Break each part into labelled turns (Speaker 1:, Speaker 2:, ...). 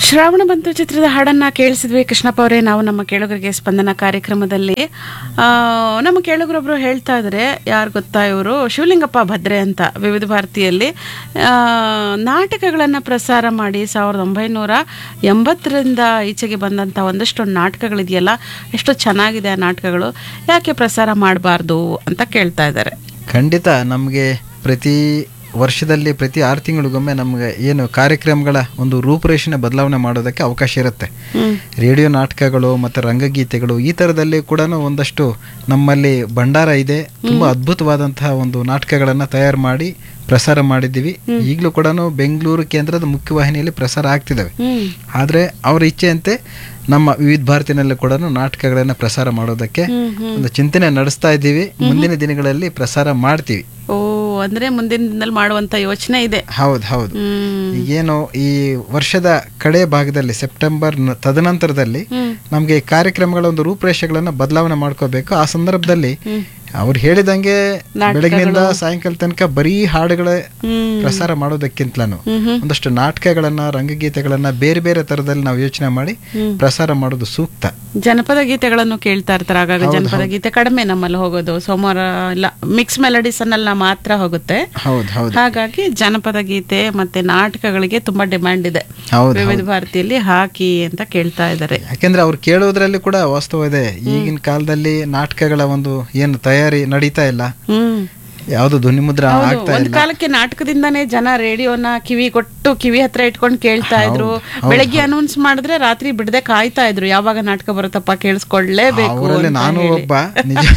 Speaker 1: ಶ್ರಾವಣ ಬಂತು ಚಿತ್ರದ ಹಾಡನ್ನ ಕೇಳಿಸಿದ್ವಿ ಕೃಷ್ಣಪ್ಪ ಅವರೇ ನಾವು ನಮ್ಮ ಕೇಳುಗರಿಗೆ ಸ್ಪಂದನ ಕಾರ್ಯಕ್ರಮದಲ್ಲಿ ಆ, ನಮ್ಮ ಕೇಳುಗರೊಬ್ರು ಹೇಳ್ತಾ ಇದ್ದಾರೆ ಯಾರು ಗೊತ್ತಾ ಇವರು ಶಿವಲಿಂಗಪ್ಪ ಭದ್ರೆ ಅಂತ ವಿವಿಧ ಭಾರತಿಯಲ್ಲಿ ಆ, ನಾಟಕಗಳನ್ನು ಪ್ರಸಾರ ಮಾಡಿ ಸಾವಿರದ ಒಂಬೈನೂರ ಎಂಬತ್ತರಿಂದ ಈಚೆಗೆ ಬಂದಂಥ ಒಂದಷ್ಟು ನಾಟಕಗಳಿದೆಯಲ್ಲ ಎಷ್ಟು ಚೆನ್ನಾಗಿದೆ ಆ ನಾಟಕಗಳು ಯಾಕೆ ಪ್ರಸಾರ ಮಾಡಬಾರ್ದು ಅಂತ ಕೇಳ್ತಾ ಇದ್ದಾರೆ
Speaker 2: ಖಂಡಿತ ನಮಗೆ ಪ್ರತಿ ವರ್ಷದಲ್ಲಿ ಪ್ರತಿ ಆರು ತಿಂಗಳಿಗೊಮ್ಮೆ ನಮಗೆ ಏನು ಕಾರ್ಯಕ್ರಮಗಳ ಒಂದು ರೂಪುರೇಷೆನ ಬದಲಾವಣೆ ಮಾಡೋದಕ್ಕೆ ಅವಕಾಶ ಇರುತ್ತೆ ರೇಡಿಯೋ ನಾಟಕಗಳು ಮತ್ತು ರಂಗಗೀತೆಗಳು ಈ ಥರದಲ್ಲಿ ಕೂಡ ಒಂದಷ್ಟು ನಮ್ಮಲ್ಲಿ ಭಂಡಾರ ಇದೆ ತುಂಬ ಅದ್ಭುತವಾದಂತಹ ಒಂದು ನಾಟಕಗಳನ್ನು ತಯಾರು ಮಾಡಿ ಪ್ರಸಾರ ಮಾಡಿದ್ದೀವಿ ಈಗಲೂ ಕೂಡ ಬೆಂಗಳೂರು ಕೇಂದ್ರದ ಮುಖ್ಯವಾಹಿನಿಯಲ್ಲಿ ಪ್ರಸಾರ ಆಗ್ತಿದ್ದಾವೆ
Speaker 1: ಹ್ಮ್
Speaker 2: ಆದರೆ ಅವರ ಇಚ್ಛೆಯಂತೆ ನಮ್ಮ ವಿವಿಧ ಭಾರತಿನಲ್ಲಿ ಕೂಡ ನಾಟಕಗಳನ್ನು ಪ್ರಸಾರ ಮಾಡೋದಕ್ಕೆ ಒಂದು ಚಿಂತನೆ ನಡೆಸ್ತಾ ಇದ್ದೀವಿ ಮುಂದಿನ ದಿನಗಳಲ್ಲಿ ಪ್ರಸಾರ ಮಾಡ್ತೀವಿ
Speaker 1: ಓ ಅಂದ್ರೆ ಮುಂದಿನ ದಿನದಲ್ಲಿ ಮಾಡುವಂತ ಯೋಚನೆ ಇದೆ
Speaker 2: ಹೌದು ಹೌದು
Speaker 1: ಹ್ಮ್
Speaker 2: ಈಗೇನು ಈ ವರ್ಷದ ಕಡೆ ಭಾಗದಲ್ಲಿ ಸೆಪ್ಟೆಂಬರ್ ನ- ತದನಂತರದಲ್ಲಿ ನಮಗೆ ಕಾರ್ಯಕ್ರಮಗಳ ಒಂದು ರೂಪರೇಷೆಗಳನ್ನ ಬದಲಾವಣೆ ಮಾಡ್ಕೋಬೇಕು ಆ ಸಂದರ್ಭದಲ್ಲಿ ಅವ್ರು ಹೇಳಿದಂಗೆ ಬೆಳಗಿನಿಂದ ಸಾಯಂಕಾಲ ತನಕ ಬರೀ ಹಾಡುಗಳ
Speaker 1: ಹ್ಮ್
Speaker 2: ಪ್ರಸಾರ ಮಾಡೋದಕ್ಕಿಂತಲೂ ಒಂದಷ್ಟು ನಾಟಕಗಳನ್ನ ರಂಗಗೀತೆಗಳನ್ನ ಬೇರೆ ಬೇರೆ ತರದಲ್ಲಿ ನಾವು ಯೋಚನೆ ಮಾಡಿ ಪ್ರಸಾರ ಮಾಡೋದು ಸೂಕ್ತ
Speaker 1: ಜನಪದ ಗೀತೆಗಳನ್ನು ಕೇಳ್ತಾ ಇರ್ತಾರೆ ಆಗಾಗ ಜನಪದ ಗೀತೆ ಕಡಿಮೆ ನಮ್ಮಲ್ಲಿ ಹೋಗೋದು ಸೋಮವಾರ ಇಲ್ಲ ಮಿಕ್ಸ್ ಮೆಲಡೀಸ್ ಅನ್ನೆಲ್ಲ ಮಾತ್ರ ಹೋಗುತ್ತೆ
Speaker 2: ಹೌದು ಹೌದು
Speaker 1: ಹಾಗಾಗಿ ಜನಪದ ಗೀತೆ ಮತ್ತೆ ನಾಟಕಗಳಿಗೆ ತುಂಬಾ ಡಿಮ್ಯಾಂಡ್ ಇದೆ
Speaker 2: ಹೌದು
Speaker 1: ವಿವಿಧ ಭಾರತಿಯಲ್ಲಿ ಹಾಕಿ ಅಂತ ಕೇಳ್ತಾ ಇದ್ದಾರೆ
Speaker 2: ಯಾಕೆಂದ್ರೆ ಅವ್ರು ಕೇಳೋದ್ರಲ್ಲಿ ಕೂಡ ವಾಸ್ತವ ಇದೆ ಈಗಿನ ಕಾಲದಲ್ಲಿ ನಾಟಕಗಳ ಒಂದು ಏನು ತಯಾರಿ ನಡೀತಾ ಇಲ್ಲ
Speaker 1: ಹ್ಮ್
Speaker 2: ಯಾವುದು ಧ್ವನಿಮುದ್ರ
Speaker 1: ಹೌದು
Speaker 2: ಆಗ್ತಾ
Speaker 1: ಒಂದ್
Speaker 2: ಇಲ್ಲ
Speaker 1: ಕಾಲಕ್ಕೆ ನಾಟಕದಿಂದಾನೇ ಜನ ರೇಡಿಯೋನ ಕಿವಿ ಕೊಟ್ಟು ಕಿವಿ ಹತ್ರ ಇಟ್ಕೊಂಡು ಕೇಳ್ತಾ ಇದ್ರು ಬೆಳಗ್ಗೆ ಅನೌನ್ಸ್ ಮಾಡಿದ್ರೆ ರಾತ್ರಿ ಬಿಡದೆ ಕಾಯ್ತಾ ಇದ್ರು ಯಾವಾಗ ನಾಟಕ ಬರುತ್ತಪ್ಪ ಕೇಳಿಸ್ಕೊಳ್ಳೇಬೇಕು
Speaker 2: ಅವರಲ್ಲಿ
Speaker 1: ಅಂತ
Speaker 2: ನಾನು
Speaker 1: ಹೇಳಿ.
Speaker 2: ಒಬ್ಬ ನಿಜ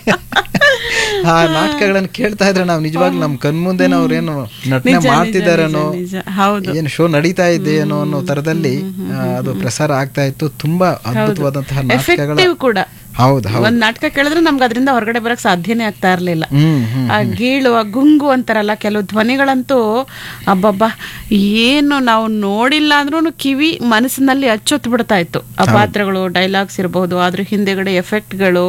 Speaker 2: ಆ ನಾಟಕಗಳನ್ನು ಕೇಳ್ತಾ ಇದ್ರೆ ನಾವು ನಿಜವಾಗ್ಲೂ ನಮ್ ಕಣ್ಮುಂದೆನೆ ಅವ್ರೇನು ನಟನೆ
Speaker 1: ನಿಜ,
Speaker 2: ಮಾಡ್ತಿದಾರೇನೋ
Speaker 1: ನಿಜ, ನಿಜ. ಹೌದು
Speaker 2: ಏನು ಶೋ ನಡೀತಾ ಇದೆಯೇನೋ ಅನ್ನೋ ತರದಲ್ಲಿ ಆ, ಅದು ಪ್ರಸಾರ ಆಗ್ತಾ ಇತ್ತು ತುಂಬಾ ಅದ್ಭುತವಾದಂತಹ ನಾಟಕಗಳ
Speaker 1: ಎಫೆಕ್ಟಿವ್ ಕೂಡ
Speaker 2: ಹೌದು ಹೌದು
Speaker 1: ಒಂದ್ ನಾಟಕ ಕೇಳಿದ್ರೆ ನಮ್ಗೆ ಅದರಿಂದ ಹೊರಗಡೆ ಬರಕ್ ಸಾಧ್ಯನೇ ಆಗ್ತಾ ಇರ್ಲಿಲ್ಲ
Speaker 2: ಹ್ಮ್ ಹ್ಮ್
Speaker 1: ಆ ಗೀಳು ಆ ಗುಂಗು ಅಂತಾರಲ್ಲ ಕೆಲವು ಧ್ವನಿಗಳಂತೂ ಅಬ್ಬಬ್ಬಾ ಏನು ನಾವು ನೋಡಿಲ್ಲ ಅಂದ್ರೂ ಕಿವಿ ಮನಸ್ಸಿನಲ್ಲಿ ಅಚ್ಚೊತ್ತು ಬಿಡ್ತಾ ಇತ್ತು ಆ ಪಾತ್ರಗಳು ಡೈಲಾಗ್ಸ್ ಇರಬಹುದು ಅದ್ರ ಹಿಂದೆಗಡೆ ಎಫೆಕ್ಟ್ಗಳು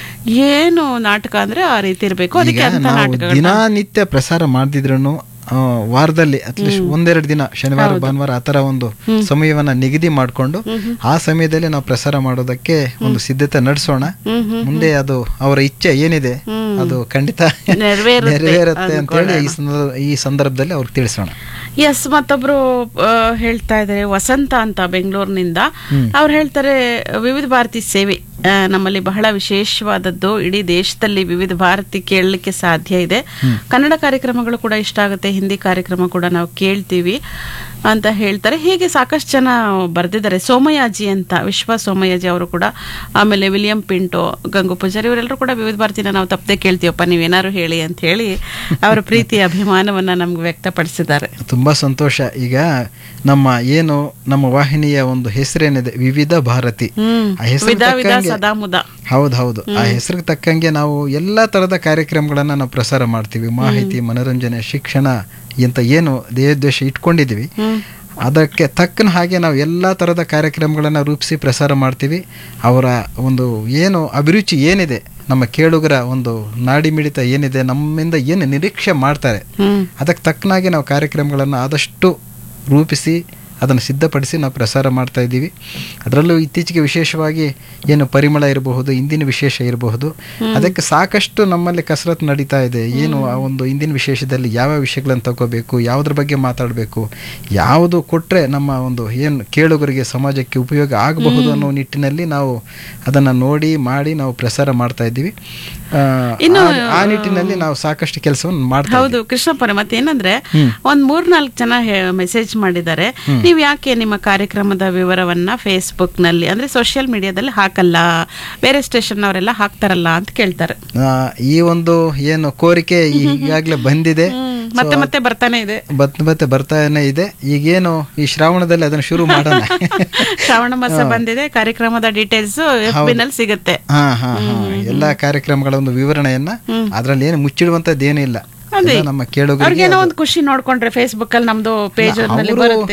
Speaker 1: ಏನು ನಾಟಕ ಅಂದ್ರೆ ಆ ರೀತಿ ಇರಬೇಕು ಅದಕ್ಕೆ
Speaker 2: ಈಗ
Speaker 1: ಅಂತ
Speaker 2: ನಾವು
Speaker 1: ನಾಟಕಗಳು
Speaker 2: ದಿನನಿತ್ಯ ಪ್ರಸಾರ ಮಾಡ್ತಿದ್ರು ವಾರದಲ್ಲಿ ಅಟ್ಲೀಸ್ಟ್ ಒಂದೆರಡು ದಿನ ಶನಿವಾರ ಭಾನುವಾರ ಆ ತರ ಒಂದು ಸಮಯವನ್ನ ನಿಗದಿ ಮಾಡಿಕೊಂಡು ಆ ಸಮಯದಲ್ಲಿ ನಾವು ಪ್ರಸಾರ ಮಾಡೋದಕ್ಕೆ ಒಂದು ಸಿದ್ಧತೆ ನಡೆಸೋಣ ಮುಂದೆ ಅದು ಅವರ ಇಚ್ಛೆ ಏನಿದೆ ಅದು ಖಂಡಿತ
Speaker 1: ನೆರವೇರುತ್ತೆ
Speaker 2: ನೆರವೇರುತ್ತೆ ಅಂತ ಹೇಳಿ ಈ ಸಂದರ್ಭ ಈ ಸಂದರ್ಭದಲ್ಲಿ ಅವ್ರಿಗೆ ತಿಳಿಸೋಣ
Speaker 1: ಎಸ್ ಮತ್ತೊಬ್ರು ಆ, ಹೇಳ್ತಾ ಇದ್ದಾರೆ ವಸಂತ ಅಂತ ಬೆಂಗಳೂರಿನಿಂದ ಅವ್ರು ಹೇಳ್ತಾರೆ ವಿವಿಧ ಭಾರತಿ ಸೇವೆ ಆ, ನಮ್ಮಲ್ಲಿ ಬಹಳ ವಿಶೇಷವಾದದ್ದು ಇಡೀ ದೇಶದಲ್ಲಿ ವಿವಿಧ ಭಾರತಿ ಕೇಳಲಿಕ್ಕೆ ಸಾಧ್ಯ ಇದೆ ಕನ್ನಡ ಕಾರ್ಯಕ್ರಮಗಳು ಕೂಡ ಇಷ್ಟ ಆಗುತ್ತೆ ಹಿಂದಿ ಕಾರ್ಯಕ್ರಮ ಕೂಡ ನಾವು ಕೇಳ್ತೀವಿ ಅಂತ ಹೇಳ್ತಾರೆ ಹೀಗೆ ಸಾಕಷ್ಟು ಜನ ಬರೆದಿದ್ದಾರೆ ಸೋಮಯಾಜಿ ಅಂತ ವಿಶ್ವ ಸೋಮಯಾಜಿ ಅವರು ಕೂಡ ಆಮೇಲೆ ವಿಲಿಯಂ ಪಿಂಟೋ ಗಂಗು ಪೂಜಾರಿ ಇವರೆಲ್ಲರೂ ಕೂಡ ವಿವಿಧ ಭಾರತಿನ ನಾವು ತಪ್ಪದೆ ಕೇಳ್ತೀವಪ್ಪ ನೀವೇನಾದ್ರು ಹೇಳಿ ಅಂತ ಹೇಳಿ ಅವರ ಪ್ರೀತಿ ಅಭಿಮಾನವನ್ನ ನಮ್ಗೆ ವ್ಯಕ್ತಪಡಿಸಿದ್ದಾರೆ
Speaker 2: ತುಂಬಾ ಸಂತೋಷ ಈಗ ನಮ್ಮ ಏನು ನಮ್ಮ ವಾಹಿನಿಯ ಒಂದು ಹೆಸರೇನಿದೆ ವಿವಿಧ ಭಾರತಿ
Speaker 1: ಹ್ಮ್
Speaker 2: ಆ ಹೆಸರು
Speaker 1: ವಿಧ ವಿಧ
Speaker 2: ತಕ್ಕಂಗೆ
Speaker 1: ಸದಾ ಮುದ
Speaker 2: ಹೌದು ಹೌದು ಆ ಹೆಸರಿಗೆ ತಕ್ಕಂಗೆ ನಾವು ಎಲ್ಲಾ ತರದ ಕಾರ್ಯಕ್ರಮಗಳನ್ನ ನಾವು ಪ್ರಸಾರ ಮಾಡ್ತೀವಿ ಮಾಹಿತಿ ಮನೋರಂಜನೆ ಶಿಕ್ಷಣ ಅಂತ ಏನು ದೇಹೋದ್ದೇಶ ಇಟ್ಕೊಂಡಿದೀವಿ ಅದಕ್ಕೆ ತಕ್ಕನ ಹಾಗೆ ನಾವು ಎಲ್ಲಾ ತರದ ಕಾರ್ಯಕ್ರಮಗಳನ್ನ ರೂಪಿಸಿ ಪ್ರಸಾರ ಮಾಡ್ತೀವಿ ಅವರ ಒಂದು ಏನು ಅಭಿರುಚಿ ಏನಿದೆ ನಮ್ಮ ಕೇಳುಗರ ಒಂದು ನಾಡಿ ಮಿಡಿತ ಏನಿದೆ ನಮ್ಮಿಂದ ಏನು ನಿರೀಕ್ಷೆ ಮಾಡ್ತಾರೆ
Speaker 1: ಹ್ಮ್
Speaker 2: ಅದಕ್ಕೆ ತಕ್ಕನಾಗಿ ನಾವು ಕಾರ್ಯಕ್ರಮಗಳನ್ನು ಆದಷ್ಟು ರೂಪಿಸಿ ಅದನ್ನು ಸಿದ್ಧಪಡಿಸಿ ನಾವು ಪ್ರಸಾರ ಮಾಡ್ತಾ ಇದ್ದೀವಿ ಅದರಲ್ಲೂ ಇತ್ತೀಚೆಗೆ ವಿಶೇಷವಾಗಿ ಏನು ಪರಿಮಳ ಇರಬಹುದು ಇಂದಿನ ವಿಶೇಷ ಇರಬಹುದು ಅದಕ್ಕೆ ಸಾಕಷ್ಟು ನಮ್ಮಲ್ಲಿ ಕಸರತ್ತು ನಡೀತಾ ಇದೆ ಏನು ಆ ಒಂದು ಇಂದಿನ ವಿಶೇಷದಲ್ಲಿ ಯಾವ ವಿಷಯಗಳನ್ನು ತಗೋಬೇಕು ಯಾವುದ್ರ ಬಗ್ಗೆ ಮಾತಾಡಬೇಕು ಯಾವುದು ಕೊಟ್ಟರೆ ನಮ್ಮ ಒಂದು ಏನು ಕೇಳುಗರಿಗೆ ಸಮಾಜಕ್ಕೆ ಉಪಯೋಗ ಆಗಬಹುದು ಅನ್ನೋ ನಿಟ್ಟಿನಲ್ಲಿ ನಾವು ಅದನ್ನು ನೋಡಿ ಮಾಡಿ ನಾವು ಪ್ರಸಾರ ಮಾಡ್ತಾ ಇದ್ದೀವಿ ಆ, ಆ- ಆ ನಿಟ್ಟಿನಲ್ಲಿ ನಾವು ಸಾಕಷ್ಟು ಕೆಲಸವನ್ನು ಮಾಡ್ತಾ
Speaker 1: ಹೌದು ಕೃಷ್ಣಪ್ಪನ ಮತ್ತೇನಂದ್ರೆ ಒಂದ್ ಮೂರ್ನಾಲ್ಕು ಜನ ಮೆಸೇಜ್ ಮಾಡಿದ್ದಾರೆ ನೀವ್ ಯಾಕೆ ನಿಮ್ಮ ಕಾರ್ಯಕ್ರಮದ ವಿವರವನ್ನ ಫೇಸ್ಬುಕ್ ನಲ್ಲಿ ಅಂದ್ರೆ ಸೋಷಿಯಲ್ ಮೀಡಿಯಾದಲ್ಲಿ ಹಾಕಲ್ಲ ಬೇರೆ ಸ್ಟೇಷನ್ ಅವರೆಲ್ಲ ಹಾಕ್ತಾರಲ್ಲ ಅಂತ ಕೇಳ್ತಾರೆ
Speaker 2: ಆ, ಈ ಒಂದು ಏನು ಕೋರಿಕೆ ಈಗಾಗಲೇ ಬಂದಿದೆ
Speaker 1: ಮತ್ತೆ ಮತ್ತೆ ಬರ್ತಾನೆ ಇದೆ
Speaker 2: ಬತ್ ಮತ್ತೆ ಬರ್ತಾನೆ ಇದೆ ಈಗೇನು ಈ ಶ್ರಾವಣದಲ್ಲಿ ಅದನ್ನು ಶುರು ಮಾಡೋಣ
Speaker 1: ಶ್ರಾವಣ ಮಾಸ ಬಂದಿದೆ ಕಾರ್ಯಕ್ರಮದ ಡೀಟೇಲ್ಸ್ ಎಫ್ ಬಿ ನಲ್ಲಿ ಸಿಗುತ್ತೆ
Speaker 2: ಹಾ ಹಾ ಹಾ ಎಲ್ಲಾ ಕಾರ್ಯಕ್ರಮಗಳ ಒಂದು ವಿವರಣೆಯನ್ನ ಅದ್ರಲ್ಲಿ ಏನು ಮುಚ್ಚಿಡುವಂತದ್ದು ಏನೂ ಇಲ್ಲ
Speaker 1: ಅದೇ.
Speaker 2: ಎಲ್ಲ ನಮ್ಮ ಕೇಳುಗರಿಗೆ
Speaker 1: ಅವ್ರಿಗೇನೋ ಒಂದು ಖುಷಿ ನೋಡ್ಕೊಂಡ್ರೆ ಫೇಸ್ಬುಕ್ ಅಲ್ಲಿ ನಮ್ದು ಪೇಜ್ ನಲ್ಲಿ
Speaker 2: ಅವರು
Speaker 1: ಬರುತ್ತೆ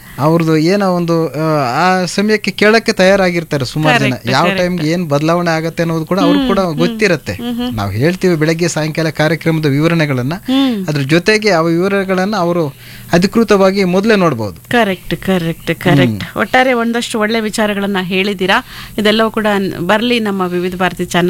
Speaker 2: ಅವ್ರದ್ದು ಏನೋ ಒಂದು ಆ, ಆ ಸಮಯಕ್ಕೆ ಕೇಳಕ್ಕೆ ತಯಾರಾಗಿರ್ತಾರೆ ಸುಮಾರು ಜನ ಯಾವ ಟೈಮ್ಗೆ ಏನ್ ಬದಲಾವಣೆ ಆಗತ್ತೆ ಅನ್ನೋದು ಕೂಡ ಅವ್ರಿಗೆ ಕೂಡ ಗೊತ್ತಿರತ್ತೆ ನಾವು ಹೇಳ್ತೀವಿ ಬೆಳಗ್ಗೆ ಸಾಯಂಕಾಲ ಕಾರ್ಯಕ್ರಮದ ವಿವರಣೆಗಳನ್ನ ಅದ್ರ ಜೊತೆಗೆ ಆ ವಿವರಗಳನ್ನ ಅವರು ಅಧಿಕೃತವಾಗಿ ಮೊದಲೇ ನೋಡ್ಬೋದು
Speaker 1: ಕರೆಕ್ಟ್ ಕರೆಕ್ಟ್ ಕರೆಕ್ಟ್ ಒಟ್ಟಾರೆ ಒಂದಷ್ಟು ಒಳ್ಳೆ ವಿಚಾರಗಳನ್ನ ಹೇಳಿದ್ದೀರಾ ಇದೆಲ್ಲವೂ ಕೂಡ ಬರ್ಲಿ ನಮ್ಮ ವಿವಿಧ ಭಾರತಿ ಚಾನಲ್